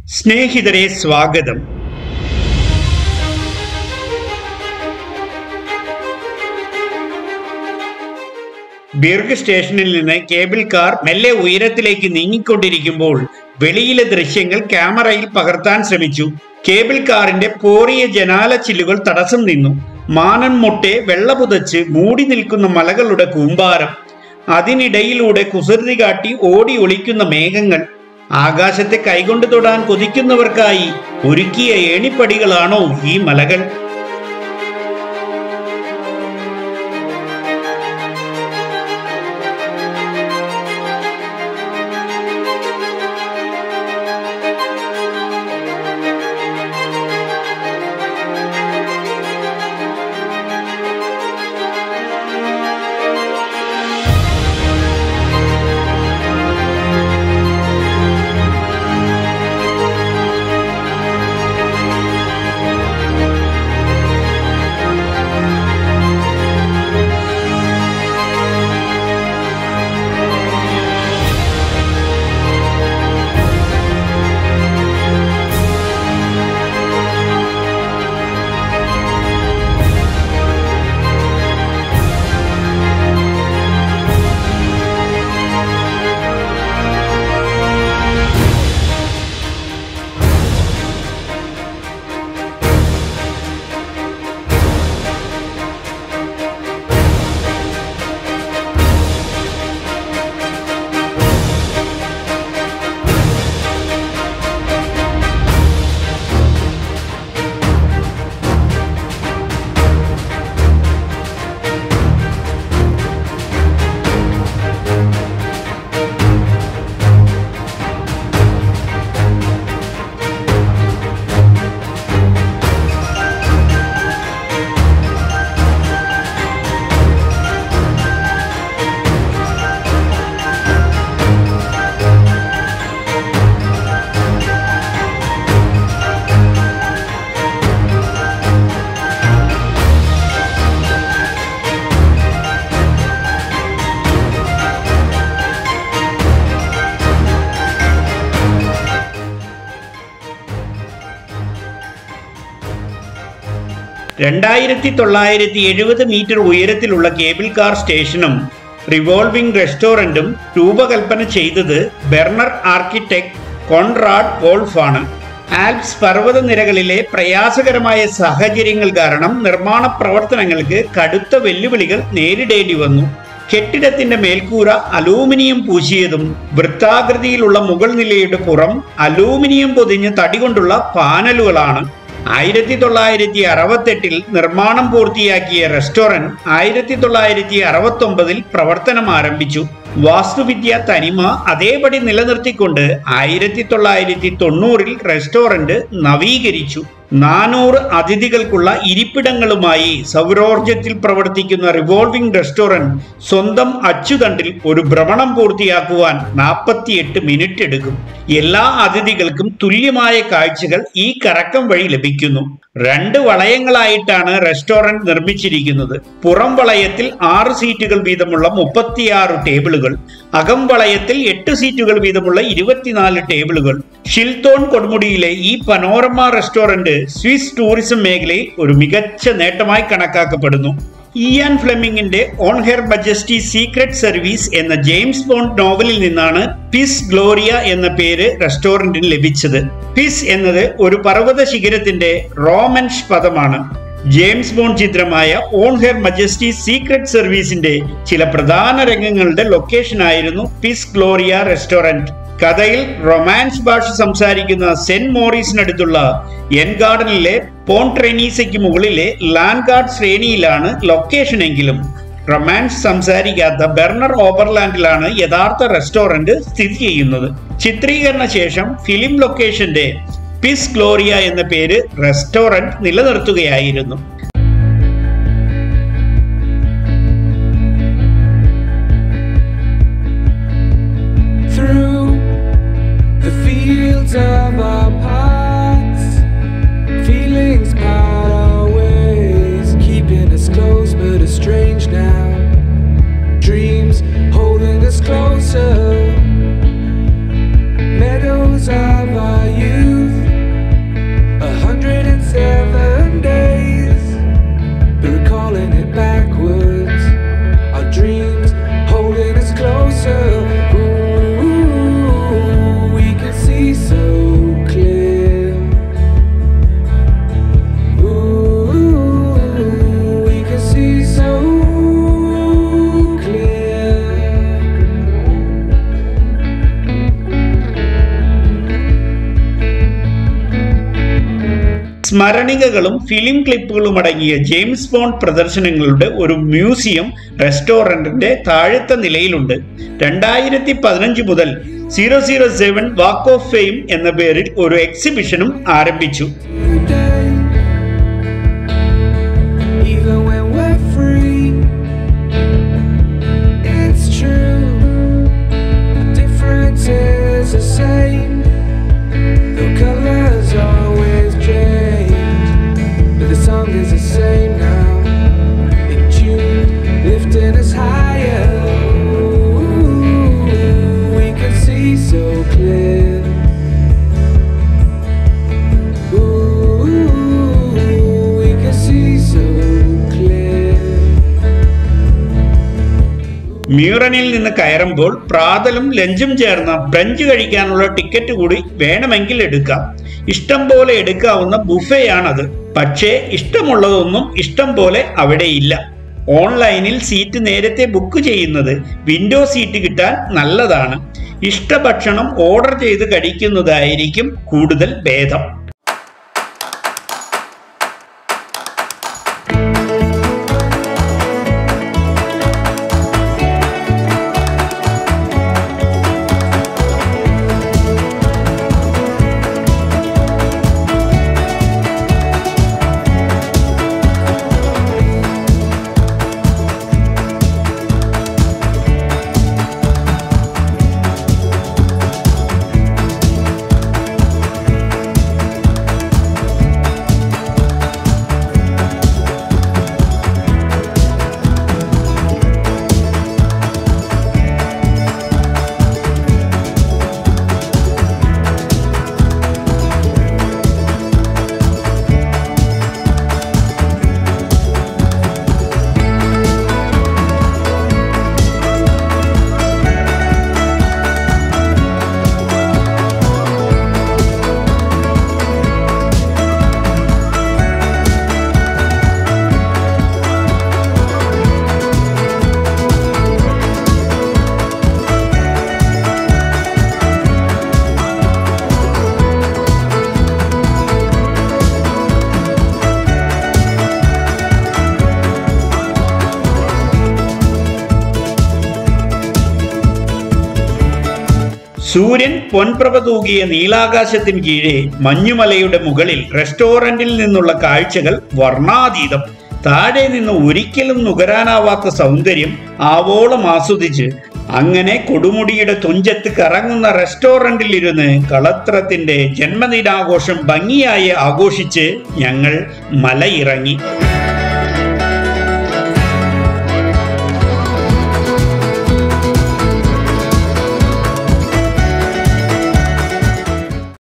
സ്നേഹിതരെ സ്വാഗതം ബിർഗ് സ്റ്റേഷനിൽ നിന്ന് കേബിൾ കാർ മെല്ലെ ഉയരത്തിലേക്ക് നീങ്ങിക്കൊണ്ടിരിക്കുമ്പോൾ വെളിയിലെ ദൃശ്യങ്ങൾ ക്യാമറയിൽ പകർത്താൻ ശ്രമിച്ചു കേബിൾ കാറിന്റെ പോറിയ ജനാല ചില്ലുകൾ തടസ്സം നിന്നു മാനം മൊട്ടെ വെള്ള പുതച്ച് മൂടി നിൽക്കുന്ന മലകളുടെ കൂമ്പാരം അതിനിടയിലൂടെ കുസൃതി കാട്ടി ഓടി ഒളിക്കുന്ന മേഘങ്ങൾ ആകാശത്തെ കൈകൊണ്ട് തൊടാൻ കൊതിക്കുന്നവർക്കായി ഒരുക്കിയ ഏണിപ്പടികളാണോ ഈ മലകൾ രണ്ടായിരത്തി തൊള്ളായിരത്തി എഴുപത് മീറ്റർ ഉയരത്തിലുള്ള കേബിൾ കാർ സ്റ്റേഷനും റിവോൾവിംഗ് റെസ്റ്റോറന്റും രൂപകൽപ്പന ചെയ്തത് ബെർണർ ആർക്കിടെക്ട് കോൺറാഡ് വോൾഫാണ് ആൽപ്സ് പർവ്വതനിരകളിലെ പ്രയാസകരമായ സാഹചര്യങ്ങൾ കാരണം നിർമ്മാണ പ്രവർത്തനങ്ങൾക്ക് കടുത്ത വെല്ലുവിളികൾ നേരിടേണ്ടി വന്നു കെട്ടിടത്തിന്റെ മേൽക്കൂര അലൂമിനിയം പൂശിയതും വൃത്താകൃതിയിലുള്ള മുകൾ നിലയുടെ പുറം അലൂമിനിയം പൊതിഞ്ഞ തടി കൊണ്ടുള്ള പാനലുകളാണ് ആയിരത്തി തൊള്ളായിരത്തി അറുപത്തെട്ടിൽ നിർമ്മാണം പൂർത്തിയാക്കിയ റെസ്റ്റോറന്റ് ആയിരത്തി തൊള്ളായിരത്തി അറുപത്തി ഒമ്പതിൽ പ്രവർത്തനം ആരംഭിച്ചു വാസ്തുവിദ്യ തനിമ അതേപടി നിലനിർത്തിക്കൊണ്ട് ആയിരത്തി തൊള്ളായിരത്തി തൊണ്ണൂറിൽ റെസ്റ്റോറന്റ് നവീകരിച്ചു നാനൂറ് അതിഥികൾക്കുള്ള ഇരിപ്പിടങ്ങളുമായി സൗരോർജത്തിൽ പ്രവർത്തിക്കുന്ന റിവോൾവിംഗ് റെസ്റ്റോറന്റ് സ്വന്തം അച്ചുതണ്ടിൽ ഒരു ഭ്രമണം പൂർത്തിയാക്കുവാൻ നാൽപ്പത്തിയെട്ട് മിനിറ്റ് എടുക്കും എല്ലാ അതിഥികൾക്കും തുല്യമായ കാഴ്ചകൾ ഈ കറക്കം വഴി ലഭിക്കുന്നു രണ്ട് വളയങ്ങളായിട്ടാണ് റെസ്റ്റോറന്റ് നിർമ്മിച്ചിരിക്കുന്നത് പുറം വളയത്തിൽ ആറ് സീറ്റുകൾ വീതമുള്ള മുപ്പത്തിയാറ് ടേബിളുകൾ അകം വളയത്തിൽ എട്ട് സീറ്റുകൾ വീതമുള്ള ഇരുപത്തിനാല് ടേബിളുകൾ ഷിൽത്തോൺ കൊടുമുടിയിലെ ഈ പനോരമ റെസ്റ്റോറന്റ് സ്വിസ് ടൂറിസം മേഖലയിൽ ഒരു മികച്ച നേട്ടമായി കണക്കാക്കപ്പെടുന്നു ഇയാൻ ഫ്ലെമിംഗിന്റെ On Her Majesty Secret Service എന്ന ജെയിംസ് ബോണ്ട് നോവലിൽ നിന്നാണ് പിസ് ഗ്ലോറിയ എന്ന പേര് റെസ്റ്റോറന്റിന് ലഭിച്ചത് പിസ് എന്നത് ഒരു പർവ്വത ശിഖരത്തിന്റെ റോമൻഷ് പദമാണ് ജെയിംസ് ബോണ്ട് ചിത്രമായ ഓൺ ഹെയർ മജസ്റ്റി സീക്രട്ട് സർവീസിന്റെ ചില പ്രധാന രംഗങ്ങളുടെ ലൊക്കേഷൻ ആയിരുന്നു പിസ് ഗ്ലോറിയ റെസ്റ്റോറന്റ് കഥയിൽ റൊമാൻസ് ഭാഷ സംസാരിക്കുന്ന സെന്റ് മോറീസിനടുത്തുള്ള എൻ ഗാർഡനിലെ പോൺട്രെനീസയ്ക്ക് മുകളിലെ ലാൻഗാർഡ് ശ്രേണിയിലാണ് ലൊക്കേഷൻ എങ്കിലും റൊമാൻസ് സംസാരിക്കാത്ത ബെർണർ ഓവർലാൻഡിലാണ് യഥാർത്ഥ റെസ്റ്റോറന്റ് സ്ഥിതി ചെയ്യുന്നത് ചിത്രീകരണ ശേഷം ഫിലിം ലൊക്കേഷന്റെ പിസ് ഗ്ലോറിയ എന്ന പേര് റെസ്റ്റോറന്റ് നിലനിർത്തുകയായിരുന്നു through the fields of our paths. Feelings part our ways, keeping us close but estranged now. Dreams holding us closer. Meadows of our youth. സ്മരണികകളും ഫിലിം ക്ലിപ്പുകളും അടങ്ങിയ ജെയിംസ് ബോണ്ട് പ്രദർശനങ്ങളുടെ ഒരു മ്യൂസിയം റെസ്റ്റോറന്റിന്റെ താഴത്തെ നിലയിലുണ്ട് രണ്ടായിരത്തി പതിനഞ്ച് മുതൽ zero zero seven walk of fame എന്ന പേരിൽ ഒരു എക്സിബിഷനും ആരംഭിച്ചു today. Even when we're free, it's true. The difference is the same. The colors always change, but the song is the same now. In tune, lifting us higher. We can see so clear. Ooh, we can see so clear. മ്യൂറനിൽ നിന്ന് കയറുമ്പോൾ പ്രാതലും ലഞ്ചും ചേർന്ന brunch കഴിക്കാനുള്ള ticket കൂടി വേണമെങ്കിൽ എടുക്കാം ഇഷ്ടം പോലെ എടുക്കാവുന്ന ബുഫയാണത് പക്ഷേ ഇഷ്ടമുള്ളതൊന്നും ഇഷ്ടം പോലെ അവിടെയില്ല ഓൺലൈനിൽ സീറ്റ് നേരത്തെ ബുക്ക് ചെയ്യുന്നത് വിൻഡോ സീറ്റ് കിട്ടാൻ നല്ലതാണ് ഇഷ്ടഭക്ഷണം ഓർഡർ ചെയ്ത് കഴിക്കുന്നതായിരിക്കും കൂടുതൽ ഭേദം സൂര്യൻ പൊൻപ്രഭ തൂകിയ നീലാകാശത്തിന് കീഴെ മഞ്ഞുമലയുടെ മുകളിൽ റെസ്റ്റോറന്റിൽ നിന്നുള്ള കാഴ്ചകൾ വർണ്ണാതീതം താഴെ നിന്ന് ഒരിക്കലും നുകരാനാവാത്ത സൗന്ദര്യം ആവോളം ആസ്വദിച്ച് അങ്ങനെ കൊടുമുടിയുടെ തുഞ്ചത്ത് കറങ്ങുന്ന റെസ്റ്റോറന്റിൽ ഇരുന്ന് കളത്രത്തിന്റെ ജന്മദിനാഘോഷം ഭംഗിയായി ആഘോഷിച്ച് ഞങ്ങൾ മലയിറങ്ങി